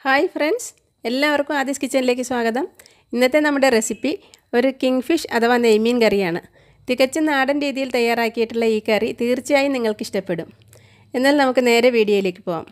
Hi friends എല്ലാവർക്കും ആദിസ് കിച്ചണിലേക്ക് സ്വാഗതം ഇന്നത്തെ നമ്മുടെ റെസിപ്പി ഒരു കിങ് ഫിഷ് അഥവാ നെയ്മീൻ കറിയാണ് തികച്ചും നാടൻ രീതിയിൽ തയ്യാറാക്കിയിട്ടുള്ള ഈ കറി തീർച്ചയായും നിങ്ങൾക്ക് ഇഷ്ടപ്പെടും എന്നാൽ നമുക്ക് നേരെ വീഡിയോയിലേക്ക് പോവാം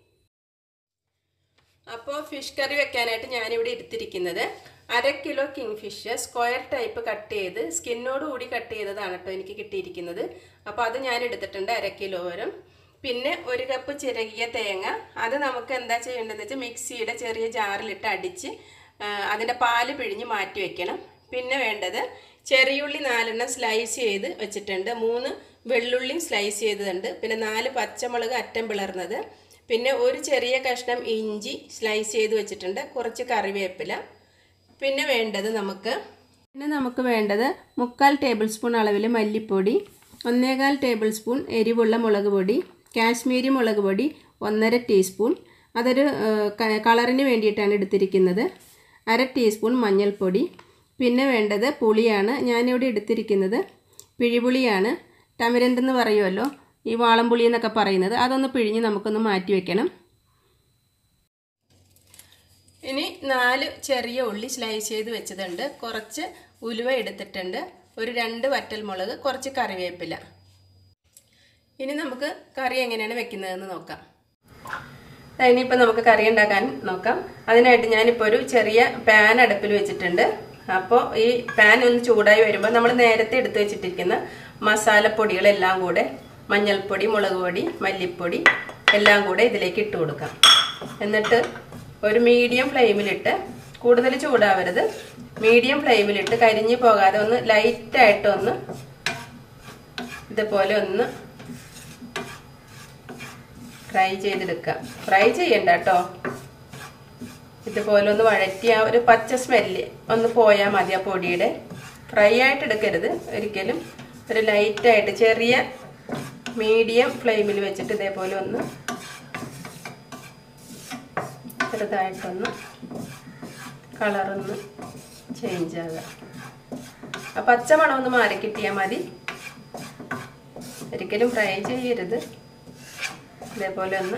അപ്പോൾ ഫിഷ് കറി വെക്കാനായിട്ട് ഞാനിവിടെ എടുത്തിരിക്കുന്നത് അര kilo king fish square type cut ചെയ്ത് സ്കിന്നോട് കൂടി കട്ട് ചെയ്തതാണ് കേട്ടോ എനിക്ക് കിട്ടിയിരിക്കുന്നത് അപ്പോൾ അത് ഞാൻ എടുത്തിട്ടുണ്ട് അര കിലോ വരും പിന്നെ ഒരു കപ്പ് ചിരകിയ തേങ്ങ അത് നമുക്ക് എന്താ ചെയ്യേണ്ടതെന്ന് വെച്ചാൽ മിക്സിയുടെ ചെറിയ ജാറിലിട്ട് അടിച്ച് അതിൻ്റെ പാല് പിഴിഞ്ഞ് മാറ്റി വെക്കണം പിന്നെ വേണ്ടത് ചെറിയുള്ളി നാലെണ്ണം സ്ലൈസ് ചെയ്ത് വെച്ചിട്ടുണ്ട് മൂന്ന് വെള്ളുള്ളിയും സ്ലൈസ് ചെയ്തതുണ്ട് പിന്നെ നാല് പച്ചമുളക് അറ്റം പിളർന്നത് പിന്നെ ഒരു ചെറിയ കഷ്ണം ഇഞ്ചി സ്ലൈസ് ചെയ്ത് വെച്ചിട്ടുണ്ട് കുറച്ച് കറിവേപ്പില പിന്നെ വേണ്ടത് നമുക്ക് പിന്നെ നമുക്ക് വേണ്ടത് മുക്കാൽ ടേബിൾ സ്പൂൺ അളവിൽ മല്ലിപ്പൊടി ഒന്നേകാൽ ടേബിൾ സ്പൂൺ എരിവുള്ള മുളക് പൊടി കാശ്മീരി മുളക് പൊടി ഒന്നര ടീസ്പൂൺ അതൊരു കളറിന് വേണ്ടിയിട്ടാണ് എടുത്തിരിക്കുന്നത് അര ടീസ്പൂൺ മഞ്ഞൾപ്പൊടി പിന്നെ വേണ്ടത് പുളിയാണ് ഞാനിവിടെ എടുത്തിരിക്കുന്നത് പിഴിപുളിയാണ് ടമരൻ്റ് എന്ന് പറയുമല്ലോ ഈ വാളംപുളി എന്നൊക്കെ പറയുന്നത് അതൊന്ന് പിഴിഞ്ഞ് നമുക്കൊന്ന് മാറ്റി വെക്കണം ഇനി നാല് ചെറിയ ഉള്ളി സ്ലൈസ് ചെയ്ത് വെച്ചതുണ്ട് കുറച്ച് ഉലുവ എടുത്തിട്ടുണ്ട് ഒരു രണ്ട് വറ്റൽമുളക് കുറച്ച് കറിവേപ്പില ഇനി നമുക്ക് കറി എങ്ങനെയാണ് വെക്കുന്നതെന്ന് നോക്കാം ഇനിയിപ്പോൾ നമുക്ക് കറി ഉണ്ടാക്കാൻ നോക്കാം അതിനായിട്ട് ഞാനിപ്പോൾ ഒരു ചെറിയ പാൻ അടുപ്പിൽ വെച്ചിട്ടുണ്ട് അപ്പോൾ ഈ പാൻ ഒന്ന് ചൂടായി വരുമ്പോൾ നമ്മൾ നേരത്തെ എടുത്തു വെച്ചിട്ടിരിക്കുന്ന മസാലപ്പൊടികളെല്ലാം കൂടെ മഞ്ഞൾപ്പൊടി മുളക് പൊടി മല്ലിപ്പൊടി എല്ലാം കൂടെ ഇതിലേക്ക് ഇട്ട് കൊടുക്കാം എന്നിട്ട് ഒരു മീഡിയം ഫ്ലെയിമിലിട്ട് കൂടുതൽ ചൂടാവരുത് മീഡിയം ഫ്ലെയിമിലിട്ട് കരിഞ്ഞു പോകാതെ ഒന്ന് ലൈറ്റായിട്ട് ഒന്ന് ഇതുപോലെ ഒന്ന് ഫ്രൈ ചെയ്തെടുക്കുക ഫ്രൈ ചെയ്യണ്ട കേട്ടോ ഇതുപോലെ ഒന്ന് വഴറ്റി ആ ഒരു പച്ച സ്മെല്ല് ഒന്ന് പോയാൽ മതി ആ പൊടിയുടെ ഫ്രൈ ആയിട്ട് എടുക്കരുത് ഒരിക്കലും ഒരു ലൈറ്റായിട്ട് ചെറിയ മീഡിയം ഫ്ലെയിമിൽ വെച്ചിട്ട് ഇതേപോലെ ഒന്ന് ചെറുതായിട്ടൊന്ന് കളറൊന്ന് ചേഞ്ച് ആകുക ആ പച്ചമണം ഒന്ന് മാറി കിട്ടിയാൽ മതി ഒരിക്കലും ഫ്രൈ ചെയ്യരുത് ഇതേപോലെ ഒന്ന്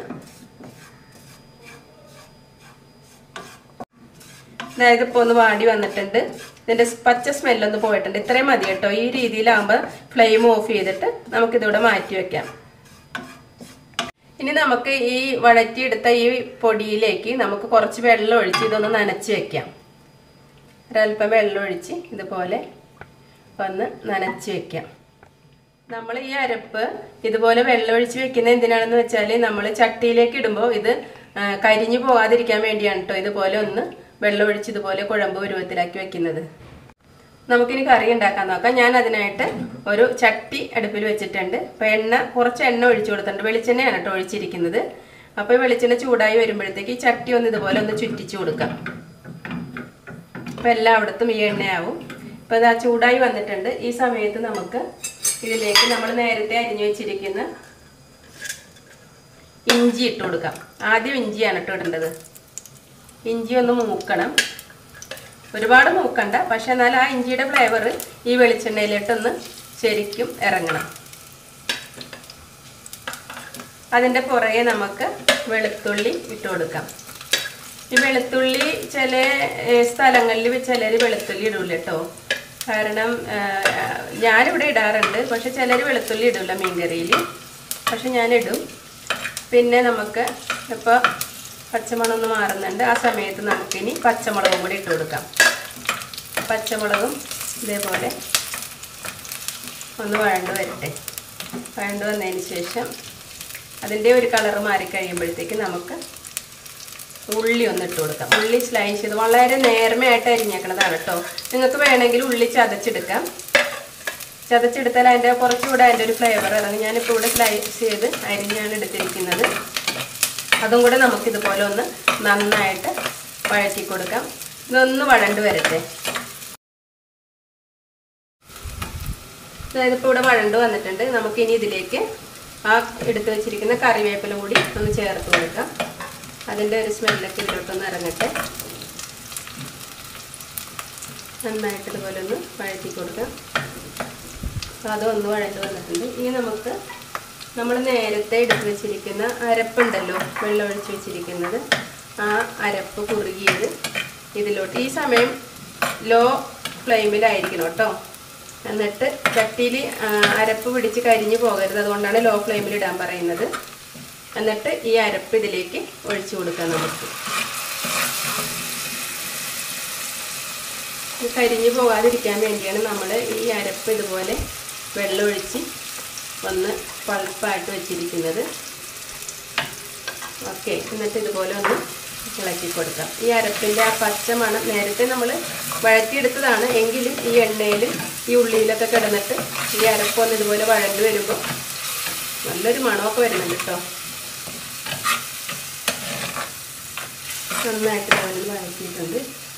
അതായത് ഇപ്പോൾ ഒന്ന് വാടി വന്നിട്ടുണ്ട് ഇതിൻ്റെ പച്ച സ്മെല്ലൊന്ന് പോയിട്ടുണ്ട് ഇത്രയും മതി കേട്ടോ ഈ രീതിയിലാകുമ്പോൾ ഫ്ലെയിം ഓഫ് ചെയ്തിട്ട് നമുക്കിതിവിടെ മാറ്റി വെക്കാം ഇനി നമുക്ക് ഈ വഴറ്റിയെടുത്ത ഈ പൊടിയിലേക്ക് നമുക്ക് കുറച്ച് വെള്ളം ഒഴിച്ച് ഇതൊന്ന് നനച്ച് വെക്കാം ഒരല്പം വെള്ളം ഒഴിച്ച് ഇതുപോലെ ഒന്ന് നനച്ച് വെക്കാം നമ്മൾ ഈ അരപ്പ് ഇതുപോലെ വെള്ളമൊഴിച്ച് വെക്കുന്നത് എന്തിനാണെന്ന് വെച്ചാൽ നമ്മൾ ചട്ടിയിലേക്ക് ഇടുമ്പോൾ ഇത് കരിഞ്ഞു പോകാതിരിക്കാൻ വേണ്ടിയാണ് കേട്ടോ ഇതുപോലെ ഒന്ന് വെള്ളമൊഴിച്ച് ഇതുപോലെ കുഴമ്പ് പരുവത്തിലാക്കി വെക്കുന്നത് നമുക്കിനി കറി ഉണ്ടാക്കാൻ നോക്കാം ഞാൻ അതിനായിട്ട് ഒരു ചട്ടി അടുപ്പിൽ വെച്ചിട്ടുണ്ട് അപ്പോൾ എണ്ണ കുറച്ച് എണ്ണ ഒഴിച്ചു കൊടുത്തിട്ടുണ്ട് വെളിച്ചെണ്ണയാണ് കേട്ടോ ഒഴിച്ചിരിക്കുന്നത് അപ്പോൾ വെളിച്ചെണ്ണ ചൂടായി വരുമ്പോഴത്തേക്ക് ഈ ചട്ടി ഒന്ന് ഇതുപോലെ ഒന്ന് ചുറ്റിച്ചു കൊടുക്കാം അപ്പോൾ എല്ലായിടത്തും ഈ എണ്ണയാവും ഇപ്പോൾ ഇതാ ചൂടായി വന്നിട്ടുണ്ട് ഈ സമയത്ത് നമുക്ക് ഇതിലേക്ക് നമ്മൾ നേരത്തെ അരിഞ്ഞു വെച്ചിരിക്കുന്ന ഇഞ്ചി ഇട്ട് കൊടുക്കാം ആദ്യം ഇഞ്ചിയാണ് ഇട്ട് ഇടേണ്ടത് ഇഞ്ചി ഒന്ന് മൂക്കണം ഒരുപാട് മൂക്കണ്ട പക്ഷെ എന്നാൽ ആ ഇഞ്ചിയുടെ ഫ്ലേവർ ഈ വെളിച്ചെണ്ണയിലിട്ടൊന്ന് ശരിക്കും ഇറങ്ങണം അതിൻ്റെ പുറകെ നമുക്ക് വെളുത്തുള്ളി ഇട്ട് കൊടുക്കാം ഈ വെളുത്തുള്ളി ചില സ്ഥലങ്ങളിൽ ചിലർ വെളുത്തുള്ളി ഇടൂല കേട്ടോ കാരണം ഞാനിവിടെ ഇടാറുണ്ട് പക്ഷെ ചിലർ വെളുത്തുള്ളി ഇടില്ല മീൻകറിയിൽ പക്ഷെ ഞാനിടും പിന്നെ നമുക്ക് ഇപ്പോൾ പച്ചമുളക് ഒന്ന് മാറുന്നുണ്ട് ആ സമയത്ത് നമുക്കിനി പച്ചമുളകും കൂടി ഇട്ട് കൊടുക്കാം പച്ചമുളകും ഇതേപോലെ ഒന്ന് വഴണ്ട് വരട്ടെ വഴണ്ട് വന്നതിന് ശേഷം അതിൻ്റെ ഒരു കളറ് മാറിക്കഴിയുമ്പോഴത്തേക്ക് നമുക്ക് ഉള്ളി ഒന്ന് ഇട്ട് കൊടുക്കാം ഉള്ളി സ്ലൈസ് ചെയ്ത് വളരെ നേർമയായിട്ട് അരിഞ്ഞേക്കണതാണ് കേട്ടോ നിങ്ങൾക്ക് വേണമെങ്കിൽ ഉള്ളി ചതച്ചെടുക്കാം ചതച്ചെടുത്താൽ അതിൻ്റെ കുറച്ചുകൂടെ അതിൻ്റെ ഒരു ഫ്ലേവർ ഇറങ്ങി ഞാനിപ്പോൾ ഇവിടെ സ്ലൈസ് ചെയ്ത് അരിഞ്ഞാണ് എടുത്തിരിക്കുന്നത് അതും കൂടെ നമുക്കിതുപോലെ ഒന്ന് നന്നായിട്ട് വഴറ്റി കൊടുക്കാം ഇതൊന്ന് വഴണ്ട് വരട്ടെ അതായത് ഇപ്പോൾ ഇവിടെ വഴണ്ട് വന്നിട്ടുണ്ട് നമുക്കിനി ഇതിലേക്ക് ആ എടുത്തു വെച്ചിരിക്കുന്ന കറിവേപ്പില കൂടി ഒന്ന് ചേർത്ത് കൊടുക്കാം അതിൻ്റെ ഒരു സ്മെല്ലൊക്കെ ഇതിലോട്ടൊന്ന് ഇറങ്ങട്ടെ നന്നായിട്ട് ഇതുപോലെ ഒന്ന് വഴറ്റി കൊടുക്കാം അതൊന്ന് വഴണ്ട് വന്നിട്ടുണ്ട് ഇനി നമുക്ക് നമ്മൾ നേരത്തെ എടുത്ത് വെച്ചിരിക്കുന്ന അരപ്പുണ്ടല്ലോ വെള്ളം ഒഴിച്ച് വെച്ചിരിക്കുന്നത് ആ അരപ്പ് കുറുകിയത് ഇതിലോട്ട് ഈ സമയം ലോ ഫ്ലെയിമിലായിരിക്കണം കേട്ടോ എന്നിട്ട് ചട്ടിയിൽ അരപ്പ് പിടിച്ച് കരിഞ്ഞു പോകരുത് അതുകൊണ്ടാണ് ലോ ഫ്ലെയിമിൽ ഇടാൻ പറയുന്നത് എന്നിട്ട് ഈ അരപ്പ് ഇതിലേക്ക് ഒഴിച്ചു കൊടുക്കാം നമുക്ക് ഇത് കരിഞ്ഞു പോകാതിരിക്കാൻ വേണ്ടിയാണ് നമ്മൾ ഈ അരപ്പ് ഇതുപോലെ വെള്ളമൊഴിച്ച് ഒന്ന് പൾപ്പായിട്ട് വെച്ചിരിക്കുന്നത് ഓക്കെ എന്നിട്ട് ഇതുപോലെ ഒന്ന് ഇളക്കി കൊടുക്കാം ഈ അരപ്പിൻ്റെ ആ പച്ച മണം നേരത്തെ നമ്മൾ വഴറ്റിയെടുത്തതാണ് എങ്കിലും ഈ എണ്ണയിൽ ഈ ഉള്ളിയിലൊക്കെ കിടന്നിട്ട് ഈ അരപ്പൊന്ന് ഇതുപോലെ വഴണ്ട് വരുമ്പോൾ നല്ലൊരു മണമൊക്കെ വരുന്നുണ്ട് കേട്ടോ നന്നായിട്ട് ഇതുപോലെ വഴറ്റിയിട്ടുണ്ട്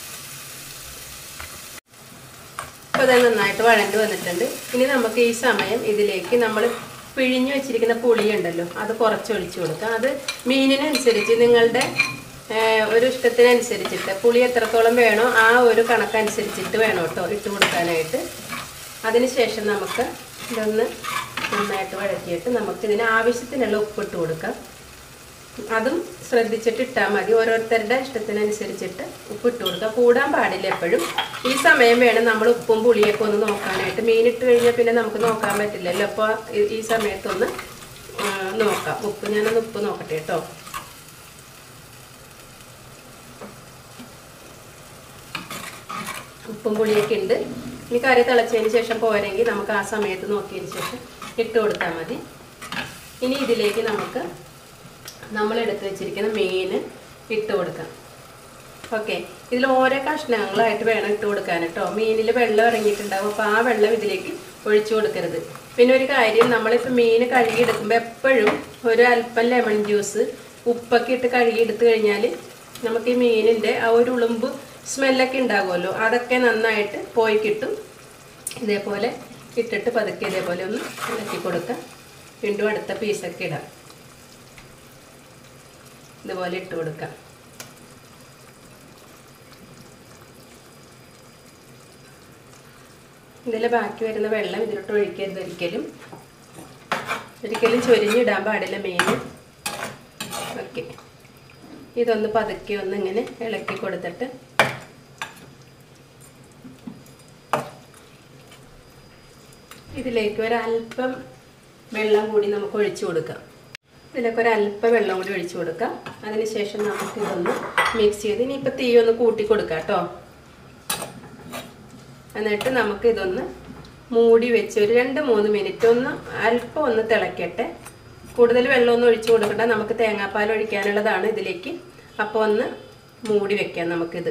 അപ്പോൾ അത് നന്നായിട്ട് വഴണ്ട് വന്നിട്ടുണ്ട് ഇനി നമുക്ക് ഈ സമയം ഇതിലേക്ക് നമ്മൾ പിഴിഞ്ഞു വെച്ചിരിക്കുന്ന പുളി ഉണ്ടല്ലോ അത് കുറച്ച് ഒഴിച്ചു കൊടുക്കാം അത് മീനിനനുസരിച്ച് നിങ്ങളുടെ ഏഹ്, ഒരു ഇഷ്ടത്തിനനുസരിച്ചിട്ട് പുളി എത്രത്തോളം വേണോ ആ ഒരു കണക്കനുസരിച്ചിട്ട് വേണം കേട്ടോ ഇട്ട് കൊടുക്കാനായിട്ട് അതിനുശേഷം നമുക്ക് ഇതൊന്ന് നന്നായിട്ട് വഴറ്റിയിട്ട് നമുക്ക് ഇതിന് ആവശ്യത്തിനുള്ള ഉപ്പിട്ട് കൊടുക്കാം അതും ശ്രദ്ധിച്ചിട്ട് ഇട്ടാൽ മതി ഓരോരുത്തരുടെ ഇഷ്ടത്തിനനുസരിച്ചിട്ട് ഉപ്പ് ഇട്ട് കൊടുക്കുക കൂടാൻ പാടില്ല എപ്പോഴും ഈ സമയം വേണം നമ്മൾ ഉപ്പും പുളിയൊക്കെ ഒന്ന് നോക്കാനായിട്ട് മീൻ ഇട്ട് കഴിഞ്ഞാൽ പിന്നെ നമുക്ക് നോക്കാൻ പറ്റില്ലല്ലോ അപ്പോൾ ഈ- ഈ സമയത്തൊന്ന് ആ, നോക്കാം ഉപ്പ് ഞാനൊന്ന് ഉപ്പ് നോക്കട്ടെ കേട്ടോ ഉപ്പും പുളിയൊക്കെ ഉണ്ട് ഇനി കറി തിളച്ചതിന് ശേഷം പോരെങ്കിൽ നമുക്ക് ആ സമയത്ത് നോക്കിയതിന് ശേഷം ഇട്ട് കൊടുത്താൽ മതി ഇനി ഇതിലേക്ക് നമുക്ക് നമ്മൾ എടുത്ത് വെച്ചിരിക്കുന്ന മീൻ ഇട്ട് കൊടുക്കാം ഓക്കെ ഇതിൽ ഓരോ കഷ്ണങ്ങളായിട്ട് വേണം ഇട്ട് കൊടുക്കാൻ കേട്ടോ മീനിൽ വെള്ളം ഇറങ്ങിയിട്ടുണ്ടാവും അപ്പോൾ ആ വെള്ളം ഇതിലേക്ക് ഒഴിച്ചു കൊടുക്കരുത് പിന്നെ ഒരു കാര്യം നമ്മളിപ്പോൾ മീൻ കഴുകിയെടുക്കുമ്പോൾ എപ്പോഴും ഒരു അല്പം ലെമൺ ജ്യൂസ് ഉപ്പൊക്കെ ഇട്ട് കഴുകിയെടുത്ത് കഴിഞ്ഞാൽ നമുക്ക് ഈ മീനിൻ്റെ ആ ഒരു ഉളുമ്പ് സ്മെല്ലൊക്കെ ഉണ്ടാകുമല്ലോ അതൊക്കെ നന്നായിട്ട് പോയി കിട്ടും ഇതേപോലെ ഇട്ടിട്ട് പതുക്കെ ഇതേപോലെ ഒന്ന് ഇളക്കി കൊടുക്കാം വീണ്ടും അടുത്ത പീസൊക്കെ ഇടാം ഇതുപോലെ ഇട്ട് കൊടുക്കാം ഇതിൽ ബാക്കി വരുന്ന വെള്ളം ഇതിലോട്ട് ഒഴിക്കരുത് ഒരിക്കലും ഒരിക്കലും ചൊരിഞ്ഞിടാൻ പാടില്ല മീൻ ഓക്കെ ഇതൊന്ന് പതുക്കെ ഒന്ന് ഇങ്ങനെ ഇളക്കി കൊടുത്തിട്ട് ഇതിലേക്ക് ഒരല്പം വെള്ളം കൂടി നമുക്ക് ഒഴിച്ചു കൊടുക്കാം ഇതിലേക്ക് ഒരല്പം വെള്ളം കൂടി ഒഴിച്ചു കൊടുക്കാം അതിനുശേഷം നമുക്ക് ഇതൊന്ന് മിക്സ് ചെയ്ത് ഇനിയിപ്പോൾ തീ ഒന്ന് കൂട്ടി കൊടുക്കാം കേട്ടോ എന്നിട്ട് നമുക്ക് ഇതൊന്ന് മൂടി വെച്ച് ഒരു രണ്ട് മൂന്ന് മിനിറ്റ് ഒന്ന് അല്പം ഒന്ന് തിളക്കട്ടെ കൂടുതൽ വെള്ളമൊന്നും ഒഴിച്ചു കൊടുക്കണ്ട നമുക്ക് തേങ്ങാപ്പാൽ ഒഴിക്കാനുള്ളതാണ് ഇതിലേക്ക് അപ്പോൾ ഒന്ന് മൂടി വെക്കാം നമുക്കിത്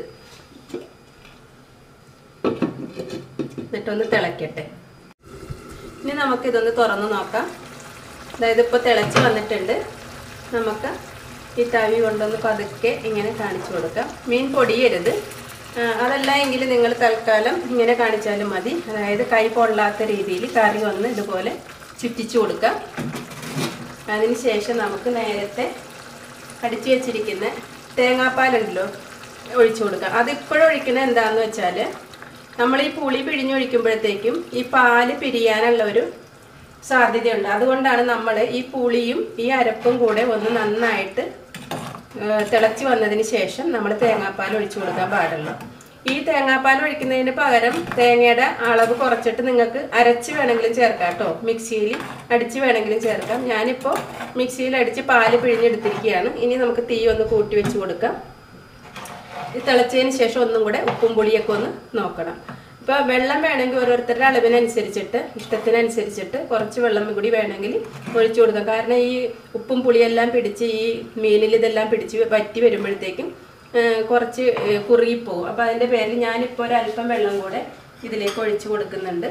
എന്നിട്ടൊന്ന് തിളക്കട്ടെ ഇനി നമുക്കിതൊന്ന് തുറന്ന് നോക്കാം അതായത് ഇപ്പോൾ തിളച്ച് വന്നിട്ടുണ്ട് നമുക്ക് ഈ തവി കൊണ്ടൊന്ന് പതുക്കെ ഇങ്ങനെ കാണിച്ചു കൊടുക്കാം മീൻ പൊടിയരുത് ആ, അതല്ല എങ്കിൽ നിങ്ങൾ തൽക്കാലം ഇങ്ങനെ കാണിച്ചാലും മതി അതായത് കൈ പൊള്ളാത്ത രീതിയിൽ കറി ഒന്ന് ഇതുപോലെ ചുറ്റിച്ചു കൊടുക്കാം അതിന് ശേഷം നമുക്ക് നേരത്തെ അടിച്ചു വെച്ചിരിക്കുന്ന തേങ്ങാപ്പാലുണ്ടല്ലോ ഒഴിച്ചു കൊടുക്കാം അതിപ്പോഴും ഒഴിക്കുന്നത് എന്താണെന്ന് വെച്ചാൽ നമ്മൾ ഈ പുളി പിഴിഞ്ഞൊഴിക്കുമ്പോഴത്തേക്കും ഈ പാല് പിരിയാനുള്ള ഒരു സാധ്യതയുണ്ട് അതുകൊണ്ടാണ് നമ്മൾ ഈ പുളിയും ഈ അരപ്പും കൂടെ ഒന്ന് നന്നായിട്ട് ഏഹ്, തിളച്ച് വന്നതിന് ശേഷം നമ്മൾ തേങ്ങാപ്പാൽ ഒഴിച്ചു കൊടുക്കാൻ പാടുള്ളൂ ഈ തേങ്ങാപ്പാൽ ഒഴിക്കുന്നതിന് പകരം തേങ്ങയുടെ അളവ് കുറച്ചിട്ട് നിങ്ങൾക്ക് അരച്ച് വേണമെങ്കിലും ചേർക്കാം കേട്ടോ മിക്സിയിൽ അടിച്ച് വേണമെങ്കിലും ചേർക്കാം ഞാനിപ്പോൾ മിക്സിയിൽ അടിച്ച് പാല് പിഴിഞ്ഞെടുത്തിരിക്കുകയാണ് ഇനി നമുക്ക് തീ ഒന്ന് കൂട്ടി വെച്ച് കൊടുക്കാം ഇത് തിളച്ചതിന് ശേഷം ഒന്നും കൂടെ ഉപ്പും പുളിയൊക്കെ ഒന്ന് നോക്കണം ഇപ്പോൾ വെള്ളം വേണമെങ്കിൽ ഓരോരുത്തരുടെ അളവിനനുസരിച്ചിട്ട് ഇഷ്ടത്തിനനുസരിച്ചിട്ട് കുറച്ച് വെള്ളം കൂടി വേണമെങ്കിൽ ഒഴിച്ചു കൊടുക്കാം കാരണം ഈ ഉപ്പും പുളിയെല്ലാം പിടിച്ച് ഈ മീനിൽ ഇതെല്ലാം പിടിച്ച് വറ്റി വരുമ്പോഴത്തേക്കും ആ, കുറച്ച് ഏ, കുറുകിപ്പോകും അപ്പോൾ അതിൻ്റെ പേരിൽ ഞാനിപ്പോൾ ഒരല്പം വെള്ളം കൂടെ ഇതിലേക്ക് ഒഴിച്ചു കൊടുക്കുന്നുണ്ട്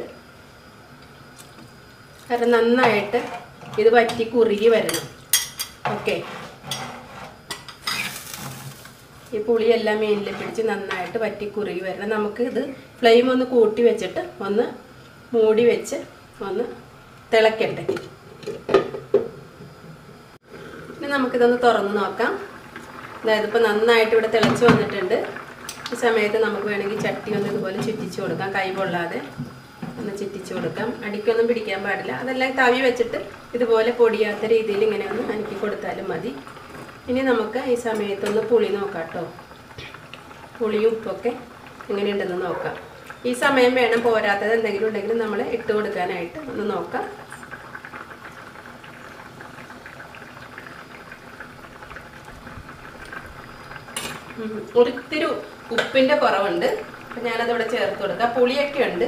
കാരണം നന്നായിട്ട് ഇത് വറ്റി കുറുകി വരണം ഓക്കെ ഈ പുളിയെല്ലാം മീനിൽ പിടിച്ച് നന്നായിട്ട് വറ്റി കുറുകി വരണം നമുക്ക് ഇത് ഫ്ലെയിം ഒന്ന് കൂട്ടി വെച്ചിട്ട് ഒന്ന് മൂടി വെച്ച് ഒന്ന് തിളക്കട്ടെ ഇനി നമുക്കിതൊന്ന് തുറന്ന് നോക്കാം അതായത് ഇപ്പോൾ നന്നായിട്ട് ഇവിടെ തിളച്ച് വന്നിട്ടുണ്ട് ഈ സമയത്ത് നമുക്ക് വേണമെങ്കിൽ ചട്ടി ഒന്ന് ഇതുപോലെ ചുറ്റിച്ച് കൊടുക്കാം കൈ പൊള്ളാതെ ഒന്ന് ചുറ്റിച്ച് കൊടുക്കാം അടിക്കൊന്നും പിടിക്കാൻ പാടില്ല അതെല്ലാം തവി വെച്ചിട്ട് ഇതുപോലെ പൊടിയാത്ത രീതിയിൽ ഇങ്ങനെ ഒന്ന് അനക്കി കൊടുത്താലും മതി ഇനി നമുക്ക് ഈ സമയത്തൊന്ന് പുളി നോക്കാം കേട്ടോ പുളിയും ഉപ്പൊക്കെ എങ്ങനെയുണ്ടെന്ന് നോക്കാം ഈ സമയം വേണം പോരാത്തത് എന്തെങ്കിലും ഉണ്ടെങ്കിൽ നമ്മൾ ഇട്ട് കൊടുക്കാനായിട്ട് ഒന്ന് നോക്കാം ഉം. ഒരിത്തിരി ഉപ്പിൻ്റെ കുറവുണ്ട് അപ്പം ഞാനതിവിടെ ചേർത്ത് കൊടുക്കാം പുളിയൊക്കെ ഉണ്ട്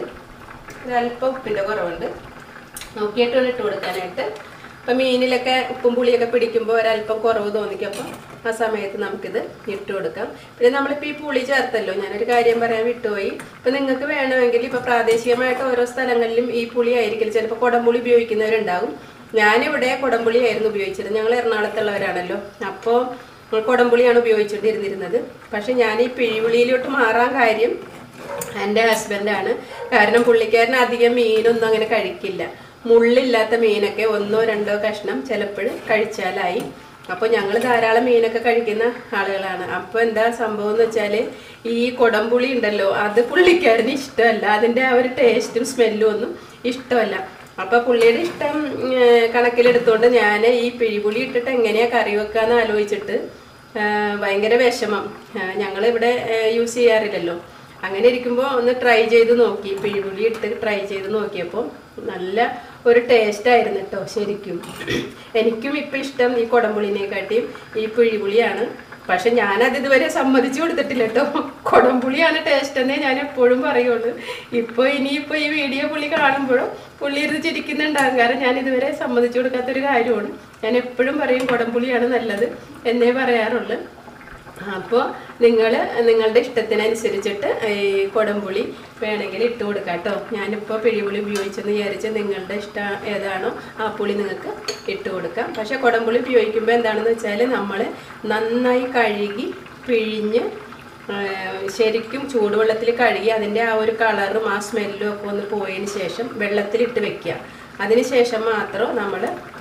ഒരല്പം ഉപ്പിൻ്റെ കുറവുണ്ട് നോക്കിയിട്ട് വേണം ഇട്ട് കൊടുക്കാനായിട്ട് അപ്പം മീനിലൊക്കെ ഉപ്പും പുളിയൊക്കെ പിടിക്കുമ്പോൾ ഒരല്പം കുറവ് തോന്നിക്കപ്പോൾ ആ സമയത്ത് നമുക്കിത് ഇട്ട് കൊടുക്കാം പിന്നെ നമ്മളിപ്പോൾ ഈ പുളി ചേർത്തല്ലോ ഞാനൊരു കാര്യം പറയാൻ വിട്ടുപോയി ഇപ്പം നിങ്ങൾക്ക് വേണമെങ്കിൽ ഇപ്പോൾ പ്രാദേശികമായിട്ട് ഓരോ സ്ഥലങ്ങളിലും ഈ പുളി ആയിരിക്കും ചിലപ്പോൾ കുടംപുളി ഉപയോഗിക്കുന്നവരുണ്ടാകും ഞാനിവിടെ കുടംപുളി ആയിരുന്നു ഉപയോഗിച്ചത് ഞങ്ങൾ എറണാകുളത്തുള്ളവരാണല്ലോ അപ്പോൾ കുടംപുളിയാണ് ഉപയോഗിച്ചുകൊണ്ടിരുന്നിരുന്നത് പക്ഷെ ഞാൻ ഈ പിഴിപുളിയിലോട്ട് മാറാൻ കാര്യം എൻ്റെ ഹസ്ബൻഡാണ് കാരണം പുള്ളിക്കാരൻ അധികം മീനൊന്നും അങ്ങനെ കഴിക്കില്ല മുള്ളില്ലാത്ത മീനൊക്കെ ഒന്നോ രണ്ടോ കഷ്ണം ചിലപ്പോൾ കഴിച്ചാലായി അപ്പോൾ ഞങ്ങൾ ധാരാളം മീനൊക്കെ കഴിക്കുന്ന ആളുകളാണ് അപ്പോൾ എന്താ സംഭവം എന്ന് വെച്ചാൽ ഈ കുടംപുളി ഉണ്ടല്ലോ അത് പുള്ളിക്കാരന് ഇഷ്ടമല്ല അതിൻ്റെ ആ ഒരു ടേസ്റ്റും സ്മെല്ലും ഒന്നും ഇഷ്ടമല്ല അപ്പോൾ പുള്ളിയുടെ ഇഷ്ടം ഏർ, കണക്കിലെടുത്തുകൊണ്ട് ഞാൻ ഈ പിഴിപുളി ഇട്ടിട്ട് എങ്ങനെയാണ് കറി വെക്കാന്ന് ആലോചിച്ചിട്ട് ആ, ഭയങ്കര വിഷമം ഞങ്ങൾ ഇവിടെ യൂസ് ചെയ്യാറില്ലല്ലോ അങ്ങനെ ഇരിക്കുമ്പോൾ ഒന്ന് ട്രൈ ചെയ്ത് നോക്കി പിഴിപുളി ഇട്ട് ട്രൈ ചെയ്ത് നോക്കിയപ്പോൾ നല്ല ഒരു ടേസ്റ്റ് ആയിരുന്നു കേട്ടോ ശരിക്കും എനിക്കും ഇപ്പം ഇഷ്ടം ഈ കുടംപുളിനെക്കാട്ടിയും ഈ പിഴിപുളിയാണ് പക്ഷെ ഞാനത് ഇതുവരെ സമ്മതിച്ചു കൊടുത്തിട്ടില്ല കേട്ടോ കുടംപുളിയാണ് ടേസ്റ്റ് എന്നേ ഞാൻ എപ്പോഴും പറയുള്ളൂ ഇപ്പോൾ ഇനിയിപ്പോൾ ഈ വീഡിയോ പുള്ളി കാണുമ്പോഴും പുള്ളി ഇരുന്ന് ചിരിക്കുന്നുണ്ടാകും കാരണം ഞാൻ ഇതുവരെ സമ്മതിച്ചു കൊടുക്കാത്തൊരു കാര്യമാണ് ഞാൻ എപ്പോഴും പറയും കുടംപുളിയാണ് നല്ലത് എന്നേ പറയാറുള്ളൂ അപ്പോൾ നിങ്ങൾ നിങ്ങളുടെ ഇഷ്ടത്തിനനുസരിച്ചിട്ട് ഈ കുടംപുളി വേണമെങ്കിൽ ഇട്ട് കൊടുക്കാം കേട്ടോ ഞാനിപ്പോൾ പിഴിപുളി ഉപയോഗിച്ചെന്ന് വിചാരിച്ച് നിങ്ങളുടെ ഇഷ്ടം ഏതാണോ ആ പുളി നിങ്ങൾക്ക് ഇട്ട് കൊടുക്കാം പക്ഷേ കുടംപുളി ഉപയോഗിക്കുമ്പോൾ എന്താണെന്ന് വെച്ചാൽ നമ്മൾ നന്നായി കഴുകി പിഴിഞ്ഞ് ആ, ശരിക്കും ചൂടുവെള്ളത്തിൽ കഴുകി അതിൻ്റെ ആ ഒരു കളറും ആ സ്മെല്ലും ഒക്കെ ഒന്ന് പോയതിന് ശേഷം വെള്ളത്തിലിട്ട് വെക്കുക അതിന് ശേഷം മാത്രം നമ്മൾ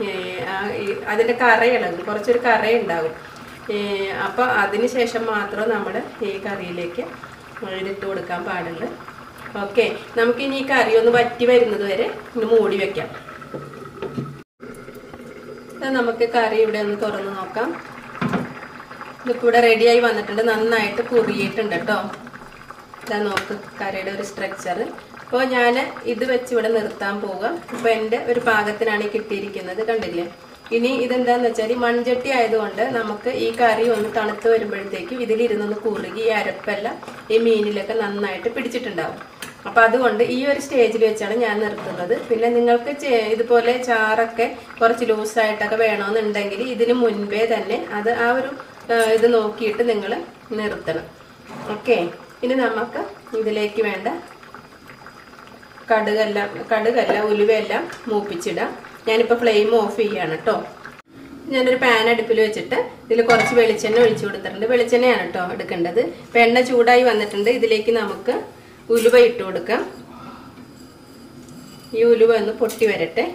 അതിൻ്റെ കറ ഇളകും കുറച്ചൊരു കറ ഉണ്ടാകും അപ്പോൾ അതിന് ശേഷം മാത്രം നമ്മൾ ഈ കറിയിലേക്ക് ഇതിട്ട് കൊടുക്കാൻ പാടുള്ളൂ ഓക്കെ നമുക്കിനി ഈ കറി ഒന്ന് വറ്റി വരുന്നത് വരെ ഒന്ന് മൂടി വെക്കാം ഇത് നമുക്ക് കറി ഇവിടെ ഒന്ന് തുറന്ന് നോക്കാം ഇതിപ്പോൾ ഇവിടെ റെഡിയായി വന്നിട്ടുണ്ട് നന്നായിട്ട് കുറിയിട്ടുണ്ട് കേട്ടോ ഇതാ നോക്ക് കറിയുടെ ഒരു സ്ട്രക്ചർ അപ്പോൾ ഞാൻ ഇത് വെച്ച് ഇവിടെ നിർത്താൻ പോകാം ഇപ്പോൾ എൻ്റെ ഒരു പാകത്തിനാണ് ഈ കിട്ടിയിരിക്കുന്നത് കണ്ടില്ലേ ഇനി ഇതെന്താന്ന് വെച്ചാൽ ഈ മൺചട്ടി ആയതുകൊണ്ട് നമുക്ക് ഈ കറി ഒന്ന് തണുത്ത് വരുമ്പോഴത്തേക്കും ഇതിലിരുന്നൊന്ന് കുറുകി ഈ അരപ്പെല്ലാം ഈ മീനിലൊക്കെ നന്നായിട്ട് പിടിച്ചിട്ടുണ്ടാവും അപ്പം അതുകൊണ്ട് ഈ ഒരു സ്റ്റേജിൽ വെച്ചാണ് ഞാൻ നിർത്തുന്നത് പിന്നെ നിങ്ങൾക്ക് ചെ- ഇതുപോലെ ചാറൊക്കെ കുറച്ച് ലൂസായിട്ടൊക്കെ വേണമെന്നുണ്ടെങ്കിൽ ഇതിന് മുൻപേ തന്നെ അത് ആ ഒരു ആ, ഇത് നോക്കിയിട്ട് നിങ്ങൾ നിർത്തണം ഓക്കെ ഇനി നമുക്ക് ഇതിലേക്ക് വേണ്ട കടുകെല്ലാം കടുകല്ല ഉലുവയെല്ലാം മൂപ്പിച്ചിടാം ഞാനിപ്പോൾ ഫ്ലെയിം ഓഫ് ചെയ്യാണ് കേട്ടോ ഞാനൊരു പാൻ അടുപ്പിൽ വെച്ചിട്ട് ഇതിൽ കുറച്ച് വെളിച്ചെണ്ണ ഒഴിച്ചു കൊടുത്തിട്ടുണ്ട് വെളിച്ചെണ്ണയാണ് കേട്ടോ എടുക്കേണ്ടത് ഇപ്പം എണ്ണ ചൂടായി വന്നിട്ടുണ്ട് ഇതിലേക്ക് നമുക്ക് ഉലുവ ഇട്ട് കൊടുക്കാം ഈ ഉലുവ ഒന്ന് പൊട്ടി വരട്ടെ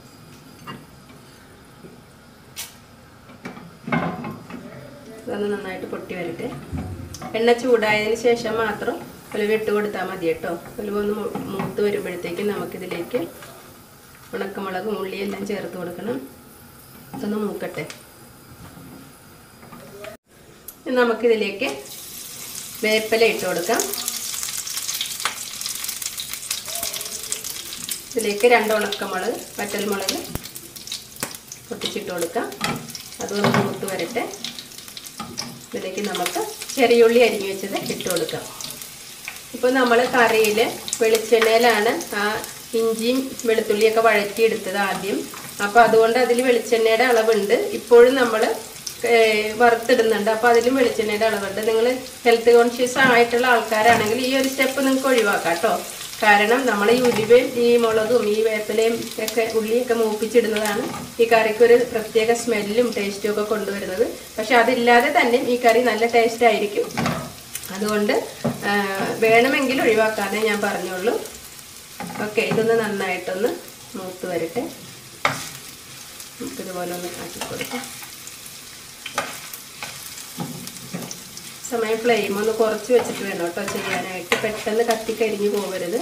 ഇതൊന്ന് നന്നായിട്ട് പൊട്ടി വരട്ടെ എണ്ണ ചൂടായതിന് ശേഷം മാത്രം ഉലുവ ഇട്ട് കൊടുത്താൽ മതി കേട്ടോ ഉലുവ ഒന്ന് മൂ- മൂത്ത് വരുമ്പോഴത്തേക്കും നമുക്കിതിലേക്ക് ഉണക്കമുളകും ഉള്ളിയെല്ലാം ചേർത്ത് കൊടുക്കണം ഇതൊന്ന് മൂക്കട്ടെ ഇനി നമുക്കിതിലേക്ക് വേപ്പില ഇട്ട് കൊടുക്കാം ഇതിലേക്ക് രണ്ട് ഉണക്കമുളക് വറ്റൽമുളക് പൊട്ടിച്ചിട്ട് കൊടുക്കാം അതൊന്ന് മൂത്ത് വരട്ടെ ഇതിലേക്ക് നമുക്ക് ചെറിയുള്ളി അരിഞ്ഞു വെച്ചത് ഇട്ട് കൊടുക്കാം ഇപ്പോൾ നമ്മൾ കറിയിൽ വെളിച്ചെണ്ണയിലാണ് ആ ഇഞ്ചിയും വെളുത്തുള്ളിയൊക്കെ വഴറ്റിയെടുത്തത് ആദ്യം അപ്പോൾ അതുകൊണ്ട് അതിൽ വെളിച്ചെണ്ണയുടെ അളവുണ്ട് ഇപ്പോഴും നമ്മൾ വറുത്തിടുന്നുണ്ട് അപ്പോൾ അതിലും വെളിച്ചെണ്ണയുടെ അളവുണ്ട് നിങ്ങൾ ഹെൽത്ത് കോൺഷ്യസ് ആയിട്ടുള്ള ആൾക്കാരാണെങ്കിൽ ഈ ഒരു സ്റ്റെപ്പ് നിങ്ങൾക്ക് ഒഴിവാക്കാം കേട്ടോ കാരണം നമ്മൾ ഈ ഉലുവയും ഈ മുളകും ഈ വേപ്പിലയും ഒക്കെ ഉള്ളിയൊക്കെ മൂപ്പിച്ചിടുന്നതാണ് ഈ കറിക്ക് ഒരു പ്രത്യേക സ്മെല്ലും ടേസ്റ്റും ഒക്കെ കൊണ്ടുവരുന്നത് പക്ഷെ അതില്ലാതെ തന്നെ ഈ കറി നല്ല ടേസ്റ്റ് ആയിരിക്കും അതുകൊണ്ട് ആ, വേണമെങ്കിൽ ഒഴിവാക്കാതെ ഞാൻ പറഞ്ഞുള്ളൂ ഓക്കെ ഇതൊന്ന് നന്നായിട്ടൊന്ന് മൂത്ത് വരട്ടെ നമുക്കിതുപോലെ ഒന്ന് ആക്കി കൊടുക്കാം സമയം ഫ്ലെയിം ഒന്ന് കുറച്ച് വെച്ചിട്ട് വേണം കേട്ടോ ചെയ്യാനായിട്ട് പെട്ടെന്ന് കത്തിക്കരിഞ്ഞ് പോകരുത്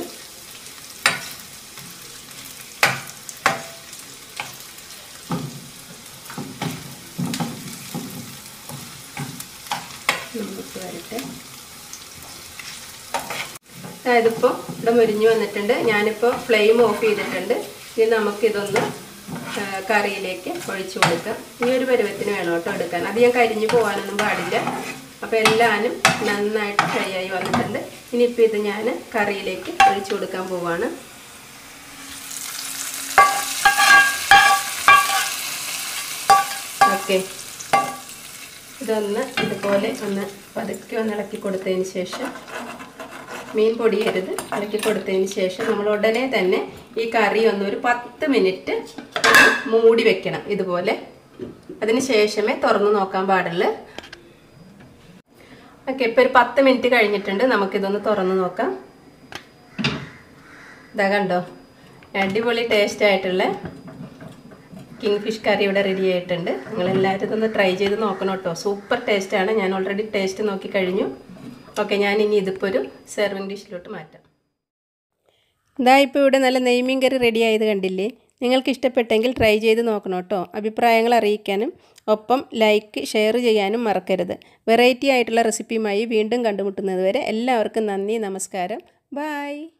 ഇതിപ്പോൾ ഇവിടെ മുരിഞ്ഞു വന്നിട്ടുണ്ട് ഞാനിപ്പോൾ ഫ്ലെയിം ഓഫ് ചെയ്തിട്ടുണ്ട് ഇനി നമുക്കിതൊന്ന് ആ, കറിയിലേക്ക് ഒഴിച്ചു കൊടുക്കാം ഈ ഒരു പരുവത്തിന് വേണം കേട്ടോ എടുക്കാൻ അധികം കരിഞ്ഞു പോകാനൊന്നും പാടില്ല അപ്പോൾ എല്ലാനും നന്നായിട്ട് ഫ്രൈ ആയി വന്നിട്ടുണ്ട് ഇനിയിപ്പോൾ ഇത് ഞാൻ കറിയിലേക്ക് ഒഴിച്ചു കൊടുക്കാൻ പോവാണ് ഓക്കെ ഇതൊന്ന് ഇതുപോലെ ഒന്ന് പതുക്കെ ഒന്ന് ഇളക്കി കൊടുത്തതിന് ശേഷം മീൻ പൊടിയരുത് ഇളക്കി കൊടുത്തതിന് ശേഷം നമ്മൾ ഉടനെ തന്നെ ഈ കറി ഒന്ന് ഒരു പത്ത് മിനിറ്റ് മൂടി വെക്കണം ഇതുപോലെ അതിന് ശേഷമേ തുറന്ന് നോക്കാൻ പാടുള്ളൂ ഓക്കെ ഇപ്പോൾ ഒരു പത്ത് മിനിറ്റ് കഴിഞ്ഞിട്ടുണ്ട് നമുക്കിതൊന്ന് തുറന്ന് നോക്കാം ഇതാ കണ്ടോ അടിപൊളി ടേസ്റ്റ് ആയിട്ടുള്ള കിങ് ഫിഷ് കറി ഇവിടെ റെഡി ആയിട്ടുണ്ട് നിങ്ങൾ എല്ലാവരും ഇതൊന്ന് ട്രൈ ചെയ്ത് നോക്കണം കേട്ടോ സൂപ്പർ ടേസ്റ്റാണ് ഞാൻ ഓൾറെഡി ടേസ്റ്റ് നോക്കി കഴിഞ്ഞു ഓക്കെ ഞാൻ ഇനി ഇതിപ്പോൾ ഒരു സെർവിങ് ഡിഷിലോട്ട് മാറ്റാം ഇതാ ഇപ്പോൾ ഇവിടെ നല്ല നെയ്മീൻ കറി റെഡി ആയത് കണ്ടില്ലേ നിങ്ങൾക്ക് ഇഷ്ടപ്പെട്ടെങ്കിൽ ട്രൈ ചെയ്ത് നോക്കണം കേട്ടോ അഭിപ്രായങ്ങൾ അറിയിക്കാനും ഒപ്പം ലൈക്ക് ഷെയർ ചെയ്യാനും മറക്കരുത് വെറൈറ്റി ആയിട്ടുള്ള റെസിപ്പിയുമായി വീണ്ടും കണ്ടുമുട്ടുന്നത് വരെ എല്ലാവർക്കും നന്ദി നമസ്കാരം ബായ്